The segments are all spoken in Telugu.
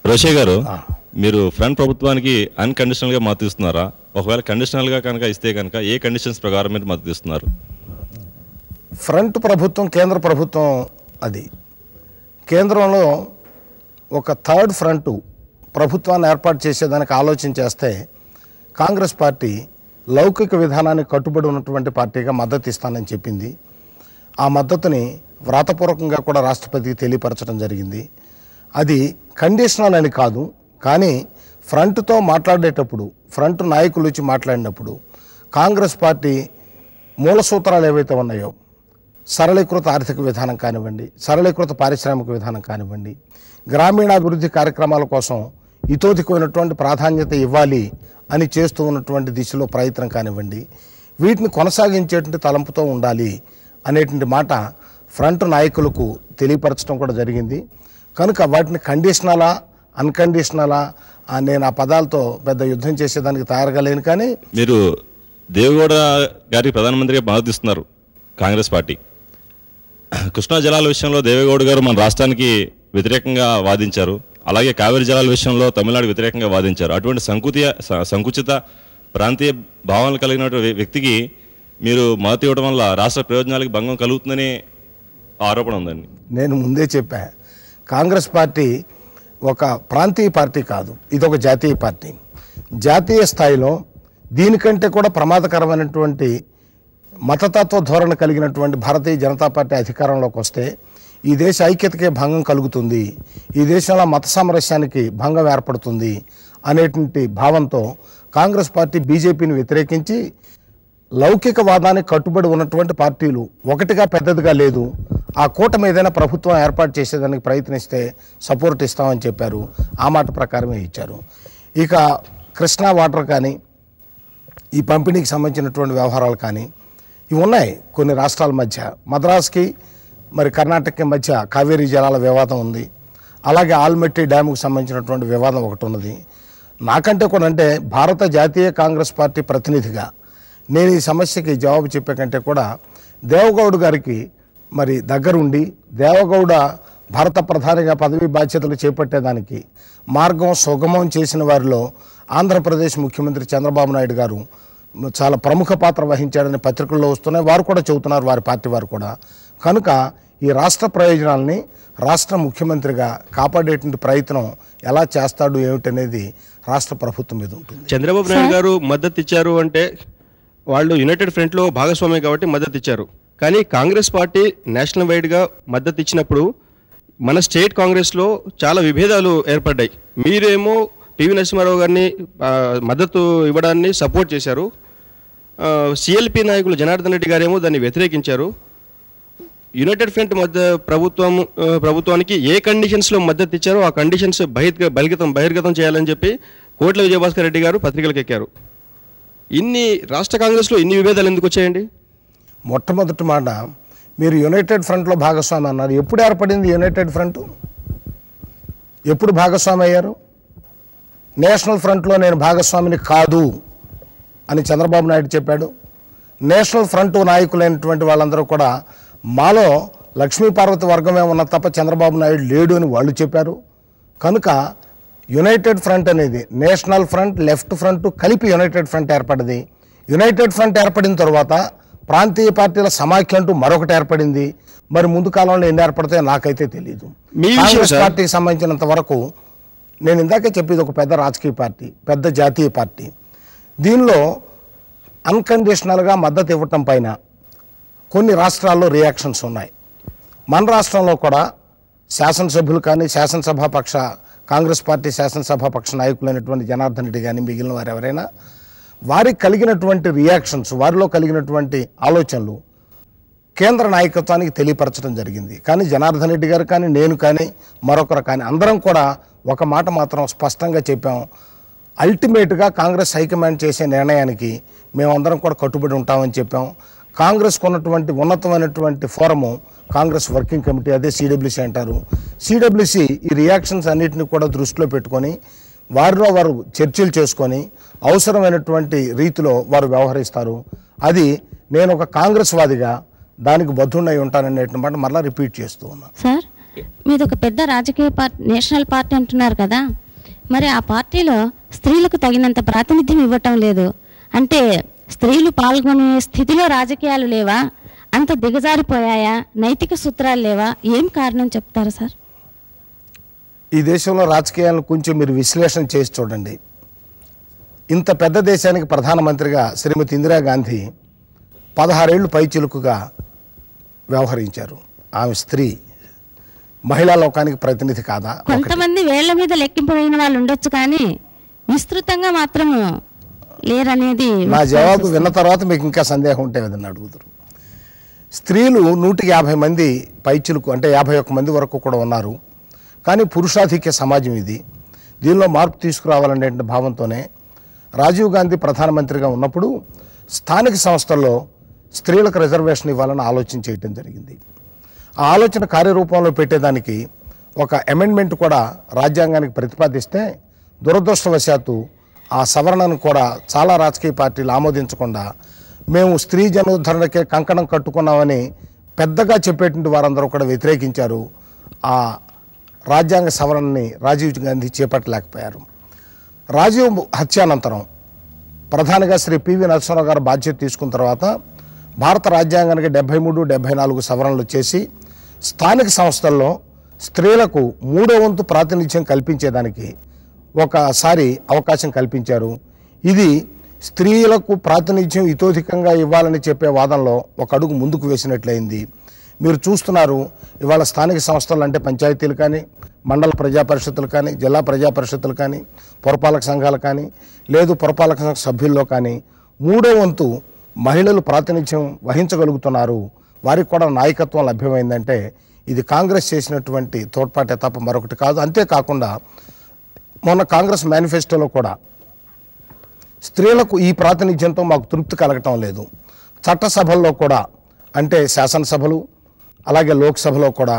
రోషే గారు మీరు ఫ్రంట్ ప్రభుత్వానికి అన్కండిషనల్ గా మద్దతు ఇస్తున్నారా ఒకవేళ కండిషనల్ గా కనుక ఇస్తే కనుక ఏ కండిషన్స్ ప్రకారం మీరు మద్దతు ఇస్తున్నారు ఫ్రంట్ ప్రభుత్వం కేంద్ర ప్రభుత్వం అది కేంద్రంలో ఒక థర్డ్ ఫ్రంట్ ప్రభుత్వాన్ని ఏర్పాటు చేసేదానికి ఆలోచన చేస్తే కాంగ్రెస్ పార్టీ లౌకిక విధానానికి కట్టుబడి ఉన్నటువంటి పార్టీగా మద్దతు ఇస్తానని చెప్పింది ఆ మద్దతుని వ్రాతపూర్వకంగా కూడా రాష్ట్రపతికి తెలియపరచడం జరిగింది అది కండిషనల్ అని కాదు కానీ ఫ్రంట్తో మాట్లాడేటప్పుడు ఫ్రంట్ నాయకులు వచ్చి మాట్లాడినప్పుడు కాంగ్రెస్ పార్టీ మూల సూత్రాలు ఏవైతే ఉన్నాయో సరళీకృత ఆర్థిక విధానం కానివ్వండి సరళీకృత పారిశ్రామిక విధానం కానివ్వండి గ్రామీణాభివృద్ధి కార్యక్రమాల కోసం ఇతోధికమైనటువంటి ప్రాధాన్యత ఇవ్వాలి అని చేస్తూ ఉన్నటువంటి దిశలో ప్రయత్నం కానివ్వండి వీటిని కొనసాగించేటువంటి తలంపుతో ఉండాలి అనేటువంటి మాట ఫ్రంట్ నాయకులకు తెలియపరచడం కూడా జరిగింది కనుక వాటిని కండిషనలా అన్కండిషనలా ఆ, నేను ఆ పదాలతో పెద్ద యుద్ధం చేసేదానికి తయారుగా లేను కానీ మీరు దేవగౌడ గారికి ప్రధానమంత్రిగా మద్దతు ఇస్తున్నారు కాంగ్రెస్ పార్టీ కృష్ణా జలాల విషయంలో దేవేగౌడ గారు మన రాష్ట్రానికి వ్యతిరేకంగా వాదించారు అలాగే కావేరీ జలాల విషయంలో తమిళనాడు వ్యతిరేకంగా వాదించారు అటువంటి సంకుచిత స- సంకుచిత ప్రాంతీయ భావనలు కలిగిన వ్యక్తికి మీరు మద్దతు ఇవ్వడం వల్ల రాష్ట్ర ప్రయోజనాలకు భంగం కలుగుతుందని ఆరోపణ ఉందండి నేను ముందే చెప్పా కాంగ్రెస్ పార్టీ ఒక ప్రాంతీయ పార్టీ కాదు ఇది ఒక జాతీయ పార్టీ జాతీయ స్థాయిలో దీనికంటే కూడా ప్రమాదకరమైనటువంటి మతతత్వ ధోరణి కలిగినటువంటి భారతీయ జనతా పార్టీ అధికారంలోకి వస్తే ఈ దేశ ఐక్యతకే భంగం కలుగుతుంది ఈ దేశంలో మత సామరస్యానికి భంగం ఏర్పడుతుంది అనేటువంటి భావంతో కాంగ్రెస్ పార్టీ బీజేపీని వ్యతిరేకించి లౌకికవాదానికి కట్టుబడి ఉన్నటువంటి పార్టీలు ఒకటిగా పెద్దదిగా లేదు ఆ కూటమి ఏదైనా ప్రభుత్వం ఏర్పాటు చేసేదానికి ప్రయత్నిస్తే సపోర్ట్ ఇస్తామని చెప్పారు ఆ మాట ప్రకారమే ఇచ్చారు ఇక కృష్ణా వాటర్ కానీ ఈ పంపిణీకి సంబంధించినటువంటి వ్యవహారాలు కానీ ఇవి ఉన్నాయి కొన్ని రాష్ట్రాల మధ్య మద్రాస్కి మరి కర్ణాటకకి మధ్య కావేరీ జలాల వివాదం ఉంది అలాగే ఆల్మెట్టి డ్యాముకు సంబంధించినటువంటి వివాదం ఒకటి ఉన్నది నాకంటే కూడా అంటే భారత జాతీయ కాంగ్రెస్ పార్టీ ప్రతినిధిగా నేను ఈ సమస్యకి జవాబు చెప్పే కంటే కూడా దేవగౌడ్ గారికి మరి దగ్గరుండి దేవగౌడ భారత ప్రధానిగా పదవి బాధ్యతలు చేపట్టేదానికి మార్గం సుగమం చేసిన వారిలో ఆంధ్రప్రదేశ్ ముఖ్యమంత్రి చంద్రబాబు నాయుడు గారు చాలా ప్రముఖ పాత్ర వహించాడని పత్రికల్లో వస్తున్నాయి వారు కూడా చెబుతున్నారు వారి పార్టీ వారు కూడా కనుక ఈ రాష్ట్ర ప్రయోజనాల్ని రాష్ట్ర ముఖ్యమంత్రిగా కాపాడేటువంటి ప్రయత్నం ఎలా చేస్తాడు ఏమిటనేది రాష్ట్ర ప్రభుత్వం మీద ఉంటుంది చంద్రబాబు నాయుడు గారు మద్దతు ఇచ్చారు అంటే వాళ్ళు యునైటెడ్ ఫ్రంట్లో భాగస్వామి కాబట్టి మద్దతు ఇచ్చారు కానీ కాంగ్రెస్ పార్టీ నేషనల్ వైడ్గా మద్దతు ఇచ్చినప్పుడు మన స్టేట్ కాంగ్రెస్లో చాలా విభేదాలు ఏర్పడ్డాయి మీరేమో టీవీ నరసింహారావు గారిని ఆ, మద్దతు ఇవ్వడాన్ని సపోర్ట్ చేశారు సిఎల్పి నాయకులు జనార్దన్ రెడ్డి గారేమో దాన్ని వ్యతిరేకించారు యునైటెడ్ ఫ్రంట్ మధ్య ప్రభుత్వం ఆ, ప్రభుత్వానికి ఏ కండిషన్స్లో మద్దతు ఇచ్చారో ఆ కండిషన్స్ బహిర్గ బహిర్గతం బహిర్గతం చేయాలని చెప్పి కోట్ల విజయభాస్కర్ రెడ్డి గారు పత్రికలకు ఎక్కారు ఇన్ని రాష్ట్ర కాంగ్రెస్లో ఇన్ని విభేదాలు ఎందుకు వచ్చాయండి మొట్టమొదటి మాట మీరు యునైటెడ్ ఫ్రంట్లో భాగస్వామి అన్నారు ఎప్పుడు ఏర్పడింది యునైటెడ్ ఫ్రంట్ ఎప్పుడు భాగస్వామి అయ్యారు నేషనల్ ఫ్రంట్లో నేను భాగస్వామిని కాదు అని చంద్రబాబు నాయుడు చెప్పాడు నేషనల్ ఫ్రంట్ నాయకులైనటువంటి వాళ్ళందరూ కూడా మాలో లక్ష్మీపార్వతి వర్గమే ఉన్న తప్ప చంద్రబాబు నాయుడు లేడు అని వాళ్ళు చెప్పారు కనుక యునైటెడ్ ఫ్రంట్ అనేది నేషనల్ ఫ్రంట్ లెఫ్ట్ ఫ్రంట్ కలిపి యునైటెడ్ ఫ్రంట్ ఏర్పడింది యునైటెడ్ ఫ్రంట్ ఏర్పడిన తర్వాత ప్రాంతీయ పార్టీల సమాఖ్య అంటూ మరొకటి ఏర్పడింది మరి ముందు కాలంలో ఎన్ని ఏర్పడతాయో నాకైతే తెలియదు మీ విషయం కాంగ్రెస్ సార్. పార్టీకి సంబంధించినంత వరకు నేను ఇందాకే చెప్పేది ఒక పెద్ద రాజకీయ పార్టీ పెద్ద జాతీయ పార్టీ దీనిలో అన్కండిషనల్గా మద్దతు ఇవ్వటం పైన కొన్ని రాష్ట్రాల్లో రియాక్షన్స్ ఉన్నాయి మన రాష్ట్రంలో కూడా శాసనసభ్యులు కానీ శాసనసభా పక్ష కాంగ్రెస్ పార్టీ శాసనసభా పక్ష నాయకులైనటువంటి జనార్దన్ రెడ్డి కానీ మిగిలిన వారు ఎవరైనా వారికి కలిగినటువంటి రియాక్షన్స్ వారిలో కలిగినటువంటి ఆలోచనలు కేంద్ర నాయకత్వానికి తెలియపరచడం జరిగింది కానీ జనార్దన్ రెడ్డి గారు కానీ నేను కానీ మరొకరు కానీ అందరం కూడా ఒక మాట మాత్రం స్పష్టంగా చెప్పాం అల్టిమేట్గా కాంగ్రెస్ హైకమాండ్ చేసే నిర్ణయానికి మేమందరం కూడా కట్టుబడి ఉంటామని చెప్పాం కాంగ్రెస్కు ఉన్నటువంటి ఉన్నతమైనటువంటి ఫోరము కాంగ్రెస్ వర్కింగ్ కమిటీ అదే సిడబ్ల్యూసీ అంటారు సిడబ్ల్యూసీ ఈ రియాక్షన్స్ అన్నిటిని కూడా దృష్టిలో పెట్టుకొని వారిలో వారు చర్చలు చేసుకొని అవసరమైనటువంటి రీతిలో వారు వ్యవహరిస్తారు అది నేను ఒక కాంగ్రెస్ వాదిగా దానికి బద్ధుండై ఉంటాననేటువంటి మాట మరలా రిపీట్ చేస్తూ ఉన్నాను సార్ మీది ఒక పెద్ద రాజకీయ పార్టీ నేషనల్ పార్టీ అంటున్నారు కదా మరి ఆ పార్టీలో స్త్రీలకు తగినంత ప్రాతినిధ్యం ఇవ్వటం లేదు అంటే స్త్రీలు పాల్గొనే స్థితిలో రాజకీయాలు లేవా అంత దిగజారిపోయాయా నైతిక సూత్రాలు లేవా ఏం కారణం చెప్తారు సార్ ఈ దేశంలో రాజకీయాలను కొంచెం మీరు విశ్లేషణ చేసి చూడండి ఇంత పెద్ద దేశానికి ప్రధానమంత్రిగా శ్రీమతి ఇందిరాగాంధీ పదహారేళ్లు పైచిలుకుగా వ్యవహరించారు ఆమె స్త్రీ మహిళా లోకానికి ప్రతినిధి కాదా ఒకటి. కొంతమంది వేళ్ల మీద లెక్కింపడిన వాళ్ళు ఉండొచ్చు కానీ విస్తృతంగా మాత్రం లేరనేది నా జవాబు విన్న తర్వాత మీకు ఇంకా సందేహం ఉంటే ఏదన్నా అడుగుతారు స్త్రీలు నూటికి యాభై మంది పైచిలుకు అంటే యాభై ఒక్క మంది వరకు కూడా ఉన్నారు కానీ పురుషాధిక్య సమాజం ఇది దీనిలో మార్పు తీసుకురావాలనే భావంతోనే రాజీవ్ గాంధీ ప్రధానమంత్రిగా ఉన్నప్పుడు స్థానిక సంస్థల్లో స్త్రీలకు రిజర్వేషన్ ఇవ్వాలని ఆలోచన చేయటం జరిగింది ఆ ఆలోచన కార్యరూపంలో పెట్టేదానికి ఒక అమెండ్మెంట్ కూడా రాజ్యాంగానికి ప్రతిపాదిస్తే దురదృష్టవశాత్తు ఆ సవరణను కూడా చాలా రాజకీయ పార్టీలు ఆమోదించకుండా మేము స్త్రీ జనోద్ధరణకే కంకణం కట్టుకున్నామని పెద్దగా చెప్పేటువంటి వారందరూ కూడా వ్యతిరేకించారు ఆ రాజ్యాంగ సవరణని రాజీవ్ గాంధీ చేపట్టలేకపోయారు రాజీవ్ హత్యానంతరం ప్రధానిగా శ్రీ పివి నరసింహరావు గారు బాధ్యత తీసుకున్న తర్వాత భారత రాజ్యాంగానికి డెబ్బై మూడు డెబ్బై నాలుగు సవరణలు చేసి స్థానిక సంస్థల్లో స్త్రీలకు మూడో వంతు ప్రాతినిధ్యం కల్పించేదానికి ఒకసారి అవకాశం కల్పించారు ఇది స్త్రీలకు ప్రాతినిధ్యం ఇతోధికంగా ఇవ్వాలని చెప్పే వాదనలో ఒక అడుగు ముందుకు వేసినట్లయింది మీరు చూస్తున్నారు ఇవాళ స్థానిక సంస్థలు అంటే పంచాయతీలు కానీ మండల ప్రజా పరిషత్తులు కానీ జిల్లా ప్రజా పరిషత్తులు కానీ పురపాలక సంఘాలు కానీ లేదు పురపాలక సంఘ సభ్యుల్లో కానీ మూడో వంతు మహిళలు ప్రాతినిధ్యం వహించగలుగుతున్నారు వారికి కూడా నాయకత్వం లభ్యమైందంటే ఇది కాంగ్రెస్ చేసినటువంటి తోడ్పాటే తప్ప మరొకటి కాదు అంతేకాకుండా మొన్న కాంగ్రెస్ మేనిఫెస్టోలో కూడా స్త్రీలకు ఈ ప్రాతినిధ్యంతో మాకు తృప్తి కలగటం లేదు చట్టసభల్లో కూడా అంటే శాసనసభలు అలాగే లోక్సభలో కూడా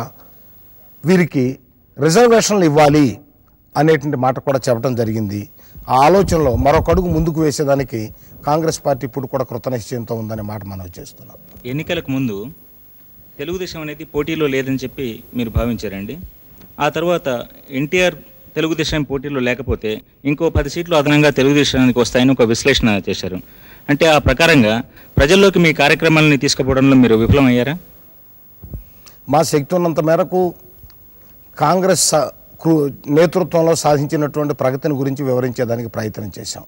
వీరికి రిజర్వేషన్లు ఇవ్వాలి అనేటువంటి మాట కూడా చెప్పడం జరిగింది ఆ ఆలోచనలో మరొక అడుగు ముందుకు వేసేదానికి కాంగ్రెస్ పార్టీ ఇప్పుడు కూడా కృతనిశ్చయంతో ఉందనే మాట మనం చేస్తున్నాం ఎన్నికలకు ముందు తెలుగుదేశం అనేది పోటీలో లేదని చెప్పి మీరు భావించారండి ఆ తర్వాత ఎన్టీఆర్ తెలుగుదేశం పోటీలో లేకపోతే ఇంకో పది సీట్లు అదనంగా తెలుగుదేశానికి వస్తాయని ఒక విశ్లేషణ చేశారు అంటే ఆ ప్రకారంగా ప్రజల్లోకి మీ కార్యక్రమాలని తీసుకుపోవడంలో మీరు విఫలమయ్యారా మా శక్తి ఉన్నంత మేరకు కాంగ్రెస్ స- కృ- నేతృత్వంలో సాధించినటువంటి ప్రగతిని గురించి వివరించేదానికి ప్రయత్నం చేశాం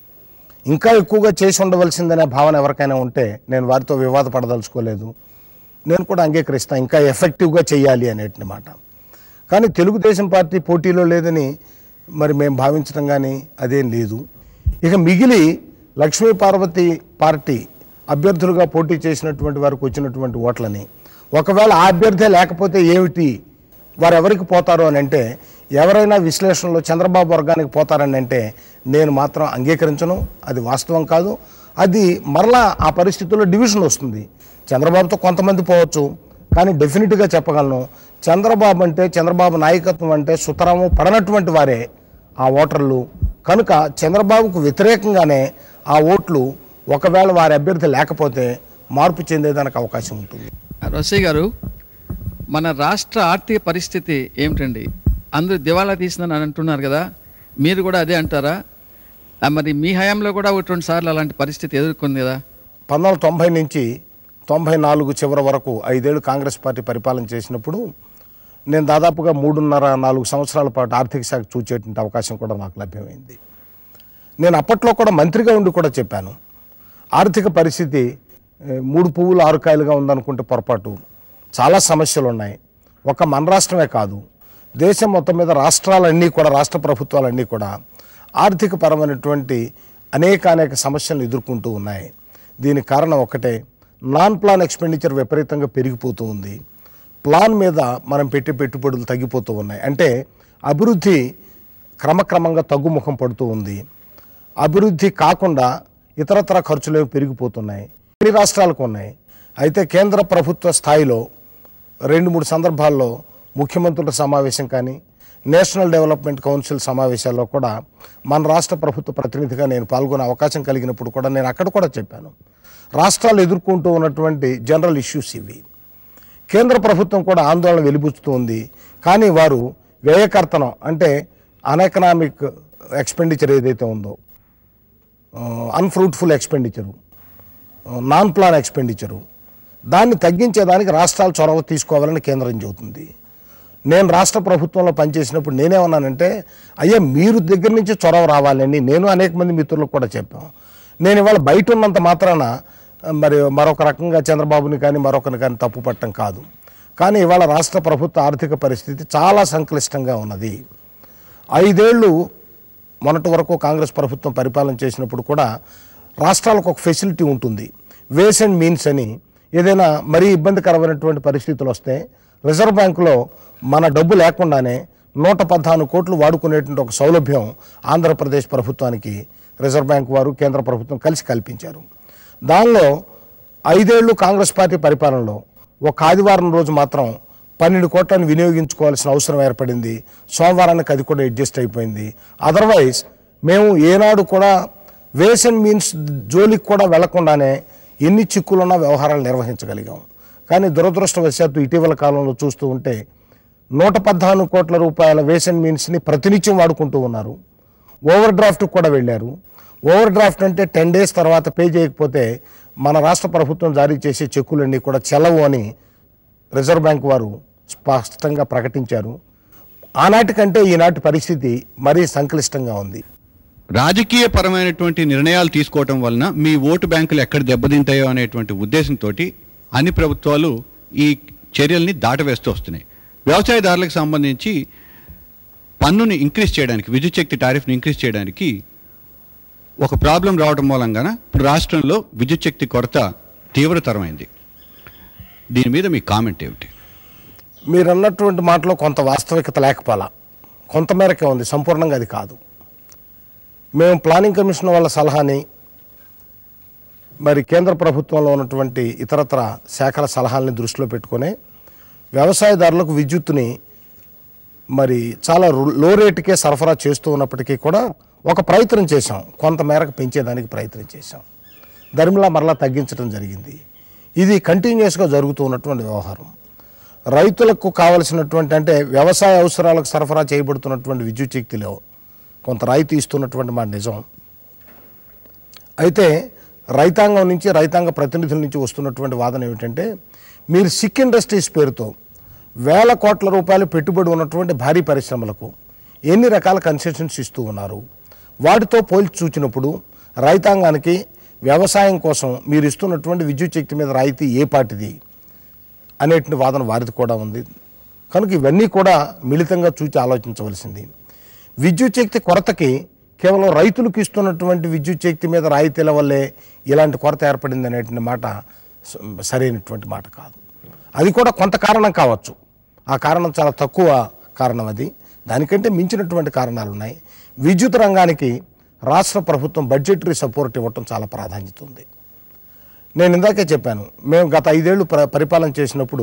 ఇంకా ఎక్కువగా చేసి ఉండవలసిందనే భావన ఎవరికైనా ఉంటే నేను వారితో వివాదపడదలుచుకోలేదు నేను కూడా అంగీకరిస్తాను ఇంకా ఎఫెక్టివ్గా చేయాలి అనేటి మాట కానీ తెలుగుదేశం పార్టీ పోటీలో లేదని మరి మేము భావించడం కానీ అదేం లేదు ఇక మిగిలి లక్ష్మీ పార్వతి పార్టీ అభ్యర్థులుగా పోటీ చేసినటువంటి వారికి వచ్చినటువంటి ఓట్లని ఒకవేళ ఆ అభ్యర్థే లేకపోతే ఏమిటి వారు ఎవరికి పోతారు అని అంటే ఎవరైనా విశ్లేషణలో చంద్రబాబు వర్గానికి పోతారని అంటే నేను మాత్రం అంగీకరించను అది వాస్తవం కాదు అది మరలా ఆ పరిస్థితుల్లో డివిజన్ వస్తుంది చంద్రబాబుతో కొంతమంది పోవచ్చు కానీ డెఫినెట్గా చెప్పగలను చంద్రబాబు అంటే చంద్రబాబు నాయకత్వం అంటే సుతరాము పడనటువంటి వారే ఆ ఓటర్లు కనుక చంద్రబాబుకు వ్యతిరేకంగానే ఆ ఓట్లు ఒకవేళ వారి అభ్యర్థి లేకపోతే మార్పు చెందేదానికి అవకాశం ఉంటుంది రసయ్య గారు మన రాష్ట్ర ఆర్థిక పరిస్థితి ఏమిటండి అందరూ దివాళా తీసిందని అని అంటున్నారు కదా మీరు కూడా అదే అంటారా ఆ, మరి మీ హయాంలో కూడా ఒకటి రెండు సార్లు అలాంటి పరిస్థితి ఎదుర్కొంది కదా పంతొమ్మిది వందల తొంభై నుంచి తొంభై నాలుగు చివరి వరకు ఐదేళ్ళు కాంగ్రెస్ పార్టీ పరిపాలన చేసినప్పుడు నేను దాదాపుగా మూడున్నర నాలుగు సంవత్సరాల పాటు ఆర్థిక శాఖ చూచేటువంటి అవకాశం కూడా నాకు లభ్యమైంది నేను అప్పట్లో కూడా మంత్రిగా ఉండి కూడా చెప్పాను ఆర్థిక పరిస్థితి ఏ, మూడు పువ్వులు ఆరు కాయలుగా ఉందనుకుంటే పొరపాటు చాలా సమస్యలు ఉన్నాయి ఒక మన రాష్ట్రమే కాదు దేశం మొత్తం మీద రాష్ట్రాలన్నీ కూడా రాష్ట్ర ప్రభుత్వాలన్నీ కూడా ఆర్థిక పరమైనటువంటి అనేక అనేక సమస్యలను ఎదుర్కొంటూ ఉన్నాయి దీనికి కారణం ఒకటే నాన్ ప్లాన్ ఎక్స్పెండిచర్ విపరీతంగా పెరిగిపోతూ ఉంది ప్లాన్ మీద మనం పెట్టే పెట్టుబడులు తగ్గిపోతూ ఉన్నాయి అంటే అభివృద్ధి క్రమక్రమంగా తగ్గుముఖం పడుతూ ఉంది అభివృద్ధి కాకుండా ఇతరతర ఖర్చులు పెరిగిపోతున్నాయి అన్ని రాష్ట్రాలకు ఉన్నాయి అయితే కేంద్ర ప్రభుత్వ స్థాయిలో రెండు మూడు సందర్భాల్లో ముఖ్యమంత్రుల సమావేశం కానీ నేషనల్ డెవలప్మెంట్ కౌన్సిల్ సమావేశాల్లో కూడా మన రాష్ట్ర ప్రభుత్వ ప్రతినిధిగా నేను పాల్గొనే అవకాశం కలిగినప్పుడు కూడా నేను అక్కడ కూడా చెప్పాను రాష్ట్రాలు ఎదుర్కొంటూ ఉన్నటువంటి జనరల్ ఇష్యూస్ ఇవి కేంద్ర ప్రభుత్వం కూడా ఆందోళన వెలిబుచ్చుతూ ఉంది కానీ వారు వ్యయకర్తనం అంటే అన్ఎకనామిక్ ఎక్స్పెండిచర్ ఏదైతే ఉందో unfruitful expenditure non plan expenditure దాన్ని తగ్గించేదానికి రాష్ట్రాలు చొరవ తీసుకోవాలని కేంద్రం చెబుతుంది నేను రాష్ట్ర ప్రభుత్వంలో పనిచేసినప్పుడు నేనేమన్నానంటే అయ్యా మీరు దగ్గర నుంచి చొరవ రావాలని నేను అనేక మంది మిత్రులకు కూడా చెప్పాం నేను ఇవాళ బయట ఉన్నంత మాత్రాన మరి మరొక రకంగా చంద్రబాబుని కానీ మరొకరిని కానీ తప్పు పట్టడం కాదు కానీ ఇవాళ రాష్ట్ర ప్రభుత్వ ఆర్థిక పరిస్థితి చాలా సంక్లిష్టంగా ఉన్నది ఐదేళ్లు మొన్నటి వరకు కాంగ్రెస్ ప్రభుత్వం పరిపాలన చేసినప్పుడు కూడా రాష్ట్రాలకు ఒక ఫెసిలిటీ ఉంటుంది వేస్ అండ్ మీన్స్ అని ఏదైనా మరీ ఇబ్బందికరమైనటువంటి పరిస్థితులు వస్తే రిజర్వ్ బ్యాంకులో మన డబ్బు లేకుండానే నూట పద్నాలుగు కోట్లు వాడుకునేటువంటి ఒక సౌలభ్యం ఆంధ్రప్రదేశ్ ప్రభుత్వానికి రిజర్వ్ బ్యాంక్ వారు కేంద్ర ప్రభుత్వం కలిసి కల్పించారు దానిలో ఐదేళ్లు కాంగ్రెస్ పార్టీ పరిపాలనలో ఒక ఆదివారం రోజు మాత్రం పన్నెండు కోట్లను వినియోగించుకోవాల్సిన అవసరం ఏర్పడింది సోమవారానికి అది కూడా అడ్జస్ట్ అయిపోయింది అదర్వైజ్ మేము ఏనాడు కూడా వేస్ అండ్ మీన్స్ జోలికి కూడా వెళ్లకుండానే ఎన్ని చిక్కులున్న వ్యవహారాలు నిర్వహించగలిగాం కానీ దురదృష్టవశాత్తు ఇటీవల కాలంలో చూస్తూ ఉంటే నూట పద్నాలుగు కోట్ల రూపాయల వేస్ అండ్ మీన్స్ని ప్రతినిత్యం వాడుకుంటూ ఉన్నారు ఓవర్ డ్రాఫ్ట్ కూడా వెళ్ళారు ఓవర్ డ్రాఫ్ట్ అంటే టెన్ డేస్ తర్వాత పే చేయకపోతే మన రాష్ట్ర ప్రభుత్వం జారీ చేసే చెక్కులన్నీ కూడా చెల్లవు అని రిజర్వ్ బ్యాంక్ వారు స్పష్టంగా ప్రకటించారు ఆనాటి కంటే ఈనాటి పరిస్థితి మరీ సంక్లిష్టంగా ఉంది రాజకీయ పరమైనటువంటి నిర్ణయాలు తీసుకోవటం వలన మీ ఓటు బ్యాంకులు ఎక్కడ దెబ్బతింటాయో అనేటువంటి ఉద్దేశంతో అన్ని ప్రభుత్వాలు ఈ చర్యల్ని దాటవేస్తూ వస్తున్నాయి వ్యవసాయదారులకు సంబంధించి పన్నుని ఇంక్రీజ్ చేయడానికి విద్యుత్ శక్తి టారిఫ్ని ఇంక్రీజ్ చేయడానికి ఒక ప్రాబ్లం రావడం మూలంగాన ఇప్పుడు రాష్ట్రంలో విద్యుత్ శక్తి కొరత తీవ్రతరమైంది దీని మీద మీ కామెంట్ ఏమిటి మీరు అన్నటువంటి మాటలో కొంత వాస్తవికత లేకపోలా కొంతమేరకే ఉంది సంపూర్ణంగా అది కాదు మేము ప్లానింగ్ కమిషన్ వాళ్ళ సలహాని మరి కేంద్ర ప్రభుత్వంలో ఉన్నటువంటి ఇతరత్ర శాఖల సలహాలని దృష్టిలో పెట్టుకొని వ్యవసాయదారులకు విద్యుత్తుని మరి చాలా రు- లో రేటుకే సరఫరా చేస్తూ ఉన్నప్పటికీ కూడా ఒక ప్రయత్నం చేశాం కొంత మేరకు పెంచేదానికి ప్రయత్నం చేశాం ధర్మిలా మరలా తగ్గించడం జరిగింది ఇది కంటిన్యూస్గా జరుగుతూ ఉన్నటువంటి వ్యవహారం రైతులకు కావలసినటువంటి అంటే వ్యవసాయ అవసరాలకు సరఫరా చేయబడుతున్నటువంటి విద్యుత్ శక్తిలో కొంత రాయితీ ఇస్తున్నటువంటి మాట నిజం అయితే రైతాంగం నుంచి రైతాంగ ప్రతినిధుల నుంచి వస్తున్నటువంటి వాదన ఏమిటంటే మీరు సిక్ ఇండస్ట్రీస్ పేరుతో వేల కోట్ల రూపాయలు పెట్టుబడి ఉన్నటువంటి భారీ పరిశ్రమలకు ఎన్ని రకాల కన్సెషన్స్ ఇస్తూ ఉన్నారు వాటితో పోల్చి చూచినప్పుడు రైతాంగానికి వ్యవసాయం కోసం మీరు ఇస్తున్నటువంటి విద్యుత్ శక్తి మీద రాయితీ ఏ పాటిది అనేటువంటి వాదన వారిది కూడా ఉంది కనుక ఇవన్నీ కూడా మిళితంగా చూచి ఆలోచించవలసింది విద్యుత్ శక్తి కొరతకి కేవలం రైతులకు ఇస్తున్నటువంటి విద్యుత్ శక్తి మీద రాయితీల వల్లే ఇలాంటి కొరత ఏర్పడింది అనేటువంటి మాట స- సరైనటువంటి మాట కాదు అది కూడా కొంత కారణం కావచ్చు ఆ కారణం చాలా తక్కువ కారణం అది దానికంటే మించినటువంటి కారణాలు ఉన్నాయి విద్యుత్ రంగానికి రాష్ట్ర ప్రభుత్వం బడ్జెటరీ సపోర్ట్ ఇవ్వటం చాలా ప్రాధాన్యత ఉంది నేను ఇందాకే చెప్పాను మేము గత ఐదేళ్లు ప్ర పరిపాలన చేసినప్పుడు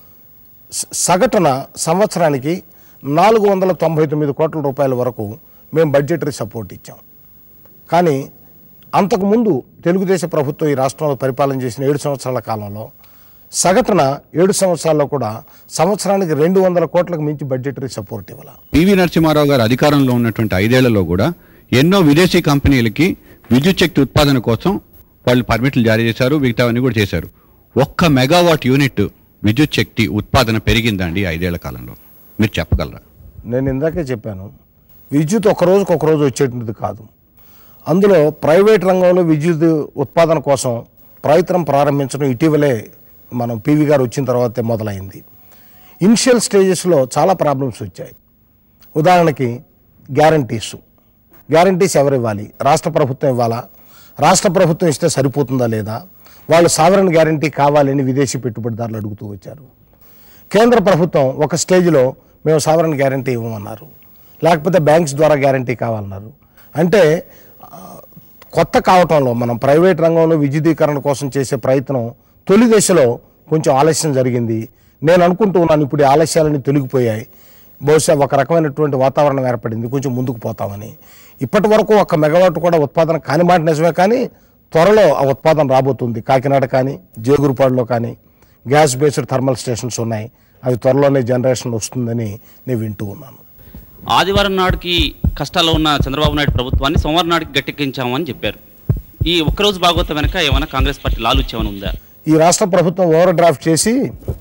స- సగటున సంవత్సరానికి నాలుగు వందల తొంభై తొమ్మిది కోట్ల రూపాయల వరకు మేము బడ్జెటరీ సపోర్ట్ ఇచ్చాం కానీ అంతకుముందు తెలుగుదేశం ప్రభుత్వం ఈ రాష్ట్రంలో పరిపాలన చేసిన ఏడు సంవత్సరాల కాలంలో సగటున ఏడు సంవత్సరాల్లో కూడా సంవత్సరానికి రెండు వందల కోట్లకు మించి బడ్జెటరీ సపోర్ట్ ఇవ్వాలి పివి నరసింహారావు గారు అధికారంలో ఉన్నటువంటి ఐదేళ్లలో కూడా ఎన్నో విదేశీ కంపెనీలకి విద్యుత్ శక్తి ఉత్పాదన కోసం వాళ్ళు పర్మిట్లు జారీ చేశారు మిగతావన్నీ కూడా చేశారు ఒక్క మెగావాట్ యూనిట్ విద్యుత్ శక్తి ఉత్పాదన పెరిగిందండి ఈ ఐదేళ్ల కాలంలో మీరు చెప్పగలరా నేను ఇందాకే చెప్పాను విద్యుత్ ఒక రోజుకు ఒక రోజు వచ్చేటువంటిది కాదు అందులో ప్రైవేట్ రంగంలో విద్యుత్ ఉత్పాదన కోసం ప్రయత్నం ప్రారంభించడం ఇటీవలే మనం పీవీ గారు వచ్చిన తర్వాతే మొదలైంది ఇనిషియల్ స్టేజెస్లో చాలా ప్రాబ్లమ్స్ వచ్చాయి ఉదాహరణకి గ్యారంటీస్ గ్యారంటీస్ ఎవరు ఇవ్వాలి రాష్ట్ర ప్రభుత్వం ఇవ్వాలా రాష్ట్ర ప్రభుత్వం ఇస్తే సరిపోతుందా లేదా వాళ్ళు సావరన్ గ్యారంటీ కావాలని విదేశీ పెట్టుబడిదారులు అడుగుతూ వచ్చారు కేంద్ర ప్రభుత్వం ఒక స్టేజ్లో మేము సావరన్ గ్యారంటీ ఇవ్వమన్నారు లేకపోతే బ్యాంక్స్ ద్వారా గ్యారంటీ కావాలన్నారు అంటే ఆ, కొత్త కావటంలో మనం ప్రైవేట్ రంగంలో విద్యుదీకరణ కోసం చేసే ప్రయత్నం తొలి దశలో కొంచెం ఆలస్యం జరిగింది నేను అనుకుంటూ ఉన్నాను ఇప్పుడు ఈ ఆలస్యాలన్నీ తొలగిపోయాయి బహుశా ఒక రకమైనటువంటి వాతావరణం ఏర్పడింది కొంచెం ముందుకు పోతామని ఇప్పటి వరకు ఒక మెగావాట్ కూడా ఉత్పాదన కాని మాట నిజమే కానీ త్వరలో ఆ ఉత్పాదన రాబోతుంది కాకినాడ కానీ జేగురుపాడులో కానీ గ్యాస్ బేస్డ్ థర్మల్ స్టేషన్స్ ఉన్నాయి అవి త్వరలోనే జనరేషన్ వస్తుందని నేను వింటూ ఉన్నాను ఆదివారం నాడుకి కష్టాల్లో ఉన్న చంద్రబాబు నాయుడు ప్రభుత్వాన్ని సోమవారం నాటికి గట్టెక్కించామని చెప్పారు ఈ ఒక్కరోజు భాగవతం వెనక ఏమైనా కాంగ్రెస్ పార్టీ లాలుచ్చేమని ఉందా ఈ రాష్ట్ర ప్రభుత్వం ఓవర్ డ్రాఫ్ట్ చేసి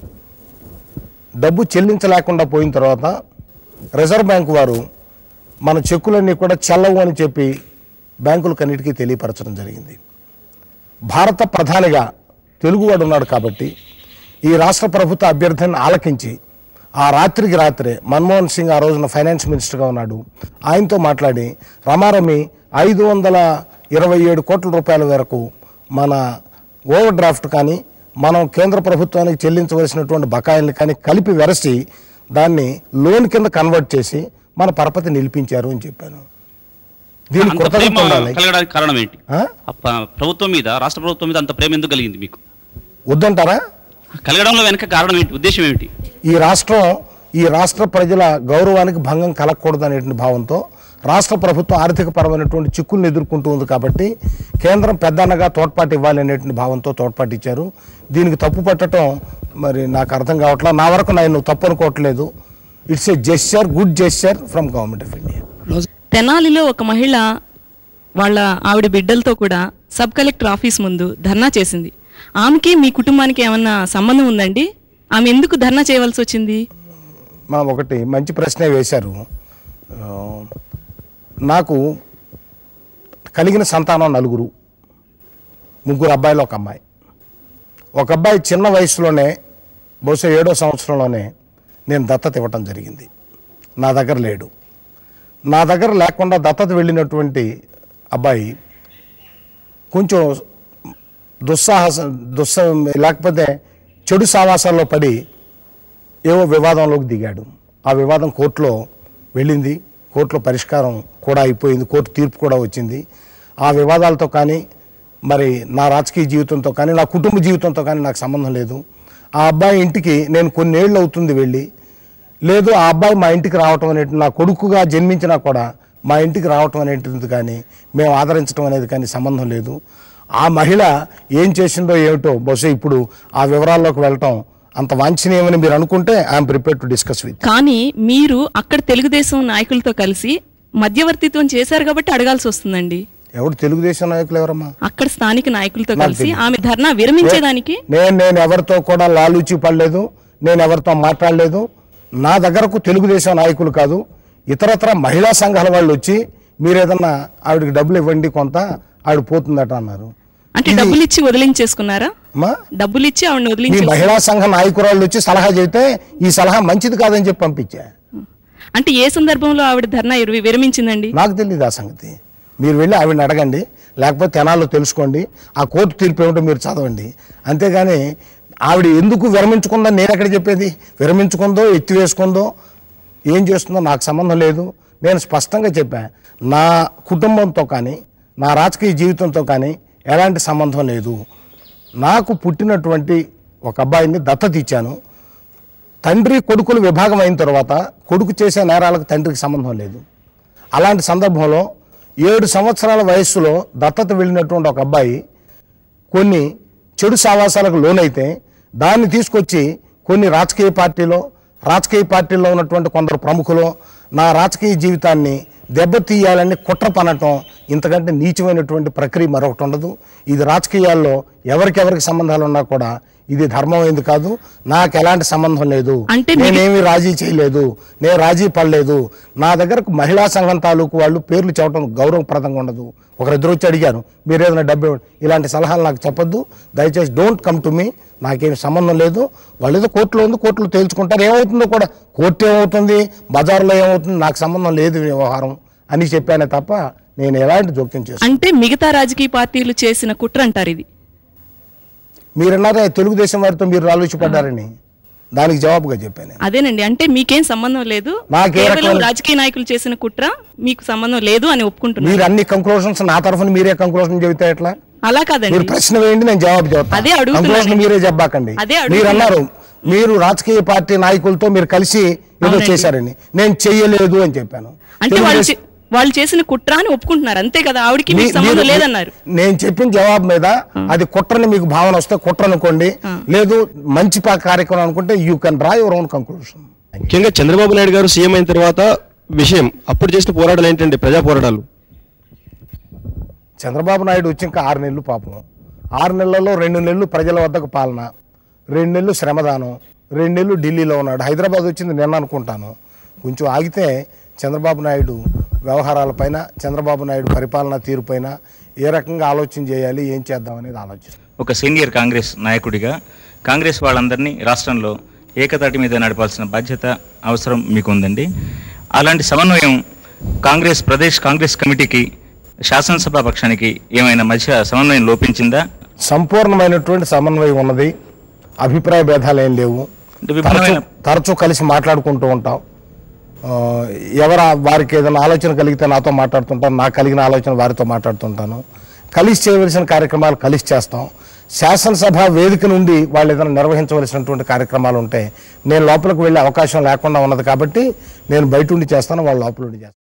డబ్బు చెల్లించలేకుండా పోయిన తర్వాత రిజర్వ్ బ్యాంక్ వారు మన చెక్కులన్నీ కూడా చెల్లవు అని చెప్పి బ్యాంకులకన్నిటికీ తెలియపరచడం జరిగింది భారత ప్రధానిగా తెలుగువాడు ఉన్నాడు కాబట్టి ఈ రాష్ట్ర ప్రభుత్వ అభ్యర్థిని ఆలకించి ఆ రాత్రికి రాత్రే మన్మోహన్ సింగ్ ఆ రోజున ఫైనాన్స్ మినిస్టర్గా ఉన్నాడు ఆయనతో మాట్లాడి రమారమి ఐదు వందల ఇరవై ఏడు కోట్ల రూపాయల వరకు మన ఓవర్ డ్రాఫ్ట్ కానీ మనం కేంద్ర ప్రభుత్వానికి చెల్లించవలసినటువంటి బకాయిల్ని కానీ కలిపి వెరసి దాన్ని లోన్ కింద కన్వర్ట్ చేసి మన పరపతి నిలిపించారు అని చెప్పాను దీనికి అంత కృతజ్ఞత ప్రేమ ఉండాలి కలగడానికి కారణం ఏంటి ఆ? ఆ ప- ప్రభుత్వం మీద రాష్ట్ర ప్రభుత్వం మీద అంత ప్రేమ ఎందుకు కలిగింది మీకు వద్దంటారా కలగడంలో వెనక కారణం ఏంటి ఉద్దేశం ఏమిటి ఈ రాష్ట్రం ఈ రాష్ట్ర ప్రజల గౌరవానికి భంగం కలగకూడదు అనేటువంటి భావంతో రాష్ట్ర ప్రభుత్వం ఆర్థిక పరమైనటువంటి చిక్కుల్ని ఎదుర్కొంటూ ఉంది కాబట్టి కేంద్రం పెద్దన్నగా తోడ్పాటు ఇవ్వాలి అనేటువంటి భావంతో తోడ్పాటు ఇచ్చారు దీనికి తప్పు పట్టడం మరి నాకు అర్థం కావట్లేదు నా వరకు నేను తప్పు అనుకోవట్లేదు it's a gesture good gesture from government of India తెనాలిలో ఒక మహిళ వాళ్ళ ఆవిడ బిడ్డలతో కూడా సబ్ కలెక్టర్ ఆఫీస్ ముందు ధర్నా చేసింది ఆమెకి మీ కుటుంబానికి ఏమన్నా సంబంధం ఉందండి ఆమె ఎందుకు ధర్నా చేయవలసి వచ్చింది మా ఒకటి మంచి ప్రశ్నే వేశారు ఆ, నాకు కలిగిన సంతానం నలుగురు ముగ్గురు అబ్బాయిలు ఒక అమ్మాయి ఒక అబ్బాయి చిన్న వయసులోనే బహుశా ఏడో సంవత్సరంలోనే నేను దత్తత ఇవ్వటం జరిగింది నా దగ్గర లేడు నా దగ్గర లేకుండా దత్తత వెళ్ళినటువంటి అబ్బాయి కొంచెం దుస్సాహస దుస్స లేకపోతే చెడు సావాసాల్లో పడి ఏవో వివాదంలోకి దిగాడు ఆ వివాదం కోర్టులో వెళ్ళింది కోర్టులో పరిష్కారం కూడా అయిపోయింది కోర్టు తీర్పు కూడా వచ్చింది ఆ వివాదాలతో కానీ మరి నా రాజకీయ జీవితంతో కానీ నా కుటుంబ జీవితంతో కానీ నాకు సంబంధం లేదు ఆ అబ్బాయి ఇంటికి నేను కొన్నేళ్ళు అవుతుంది వెళ్ళి లేదు ఆ అబ్బాయి మా ఇంటికి రావటం అనేది నా కొడుకుగా జన్మించినా కూడా మా ఇంటికి రావటం అనేటిది కానీ మేము ఆదరించడం అనేది కానీ సంబంధం లేదు ఆ మహిళ ఏం చేసిందో ఏమిటో బహుశా ఇప్పుడు ఆ వివరాల్లోకి వెళ్ళటం అంత వాంఛనీయమని మీరు అనుకుంటే I'm prepare to discuss with కానీ మీరు అక్కడ తెలుగుదేశం నాయకులతో కలిసి మధ్యవర్తిత్వం చేశారు కాబట్టి అడగాల్సి వస్తుందండి ఎవరు తెలుగుదేశం నాయకులు ఎవరమ్మా అక్కడ స్థానిక నాయకులతో నాకు కలిసి తెలియదు. ఆమె ధర్నా విరమించేదానికి నేను నేను ఎవరితో కూడా లాలూచి పడలేదు నేను ఎవరితో మాట్లాడలేదు నా దగ్గరకు తెలుగుదేశం నాయకులు కాదు ఇతరత్ర మహిళా సంఘాల వాళ్ళు వచ్చి మీరు ఏదన్నా ఆవిడకి డబ్బులు ఇవ్వండి కొంత ఆవిడ పోతుందట అన్నారు అంటే ఇది- డబ్బులు ఇచ్చి వదిలించేసుకున్నారా అమ్మా, డబ్బులు ఇచ్చి ఆవిడ మీ వదిలించే మహిళా సంఘ నాయకురాళ్ళు వచ్చి సలహా చెబితే ఈ సలహా మంచిది కాదని చెప్పి పంపించా అంటే ఏ సందర్భంలో ఆవిడ ధర్నా విర- విరమించిందండి నాకు తెలియదు ఆ సంగతి మీరు వెళ్ళి ఆవిడని అడగండి లేకపోతే తెనాల్లో తెలుసుకోండి ఆ కోర్టు తీర్పు ఏమిటో మీరు చదవండి అంతేగాని ఆవిడ ఎందుకు విరమించుకుందని నేను ఎక్కడ చెప్పేది విరమించుకుందో ఎత్తివేసుకుందో ఏం చేస్తుందో నాకు సంబంధం లేదు నేను స్పష్టంగా చెప్పా నా కుటుంబంతో కానీ నా రాజకీయ జీవితంతో కానీ ఎలాంటి సంబంధం లేదు నాకు పుట్టినటువంటి ఒక అబ్బాయిని దత్తత ఇచ్చాను తండ్రి కొడుకులు విభాగం అయిన తర్వాత కొడుకు చేసే నేరాలకు తండ్రికి సంబంధం లేదు అలాంటి సందర్భంలో ఏడు సంవత్సరాల వయస్సులో దత్తత వెళ్ళినటువంటి ఒక అబ్బాయి కొన్ని చెడు సావాసాలకు లోనైతే దాన్ని తీసుకొచ్చి కొన్ని రాజకీయ పార్టీలో రాజకీయ పార్టీల్లో ఉన్నటువంటి కొందరు ప్రముఖులు నా రాజకీయ జీవితాన్ని దెబ్బతీయాలని కుట్ర పనటం ఇంతకంటే నీచమైనటువంటి ప్రక్రియ మరొకటి ఉండదు ఇది రాజకీయాల్లో ఎవరికెవరికి సంబంధాలు ఉన్నా కూడా ఇది ధర్మమైంది కాదు నాకు ఎలాంటి సంబంధం లేదు అంటే మీ- నేనేమి రాజీ చేయలేదు నేను రాజీ పడలేదు నా దగ్గరకు మహిళా సంఘం తాలూకు వాళ్ళు పేర్లు చెప్పడం గౌరవప్రదంగా ఉండదు ఒకరిద్దరు వచ్చి అడిగారు మీరు ఏదైనా డబ్బు ఇవ్వండి. ఇలాంటి సలహాలు నాకు చెప్పొద్దు దయచేసి డోంట్ కమ్ టు మీ నాకేం సంబంధం లేదు వాళ్ళు ఏదో కోర్టులో ఉంది కోర్టులో తేల్చుకుంటారు ఏమవుతుందో కూడా కోర్టు ఏమవుతుంది బజార్లో ఏమవుతుంది నాకు సంబంధం లేదు ఈ వ్యవహారం అని చెప్పానే తప్ప నేను ఎలాంటి జోక్యం చేస్తాను అంటే మిగతా రాజకీయ పార్టీలు చేసిన కుట్ర అంటారు ఇది మీరన్నారే తెలుగుదేశం వారితో మీరు ఆలోచిపడ్డారని దానికి జవాబుగా చెప్పాను నేను. అదేనండి అంటే మీకేం సంబంధం లేదు నాకే కేవలం రకమైన- రాజకీయ నాయకులు చేసిన కుట్ర మీకు సంబంధం లేదు అని ఒప్పుకుంటున్నారు మీరు అన్ని కంక్లూషన్స్ నా తరఫున మీరే కంక్లూషన్ చెబితే ఎట్లా అలా కాదండి మీరు ప్రశ్న వేయండి నేను జవాబు చెప్తాను అదే అడుగుతున్నాను. కంక్లూషన్ మీరే చెప్పాకండి అదే అడుగుతున్నాను. మీరు అన్నారు మీరు రాజకీయ పార్టీ నాయకులతో మీరు కలిసి ఏదో అవునండి. చేశారని నేను చెయ్యలేదు అని చెప్పాను అంటే వాళ్ళు తెలుగుదేశం- చే- వాళ్ళు చేసిన కుట్ర అని ఒప్పుకుంటున్నారు అంతే కదా ఆవిడకి మీకు మీ- సంబంధం మీరు- లేదన్నారు నేను చెప్పిన జవాబు మీద అది కుట్రని మీకు భావన వస్తే కుట్ర అనుకోండి లేదు మంచి పా- కార్యక్రమం అనుకుంటే you can draw your own conclusion ముఖ్యంగా చంద్రబాబు నాయుడు గారు సీఎం అయిన తర్వాత విషయం అప్పుడు చేసిన పోరాటాలు ఏంటండి ప్రజా పోరాటాలు చంద్రబాబు నాయుడు వచ్చి ఇంకా ఆరు నెలలు పాపం ఆరు నెలల్లో రెండు నెలలు ప్రజల వద్దకు పాలన రెండు నెలలు శ్రమదానం రెండు నెలలు ఢిల్లీలో ఉన్నాడు హైదరాబాద్ వచ్చింది నిన్న అనుకుంటాను కొంచెం ఆగితే చంద్రబాబు నాయుడు వ్యవహారాలపైన చంద్రబాబు నాయుడు పరిపాలన తీరుపైన ఏ రకంగా ఆలోచన చేయాలి ఏం చేద్దాం అనేది ఆలోచిస్తాం ఒక సీనియర్ కాంగ్రెస్ నాయకుడిగా కాంగ్రెస్ వాళ్ళందరినీ రాష్ట్రంలో ఏకతాటి మీద నడపాల్సిన బాధ్యత అవసరం మీకు ఉందండి అలాంటి సమన్వయం కాంగ్రెస్ ప్రదేశ్ కాంగ్రెస్ కమిటీకి శాసనసభ పక్షానికి ఏమైనా మధ్య సమన్వయం లోపించిందా సంపూర్ణమైనటువంటి సమన్వయం ఉన్నది అభిప్రాయ భేదాలు ఏం లేవు అంటే విభిన్నమైన తరచూ- తరచూ కలిసి మాట్లాడుకుంటూ ఉంటాం ఆ, ఎవరు వారికి ఏదైనా ఆలోచన కలిగితే నాతో మాట్లాడుతుంటాను నాకు కలిగిన ఆలోచన వారితో మాట్లాడుతుంటాను కలిసి చేయవలసిన కార్యక్రమాలు కలిసి చేస్తాం శాసనసభ వేదిక నుండి వాళ్ళు ఏదైనా నిర్వహించవలసినటువంటి కార్యక్రమాలు ఉంటే నేను లోపలికి వెళ్ళే అవకాశం లేకుండా ఉన్నది కాబట్టి నేను బయట ఉండి చేస్తాను వాళ్ళు లోపల ఉండి చేస్తాను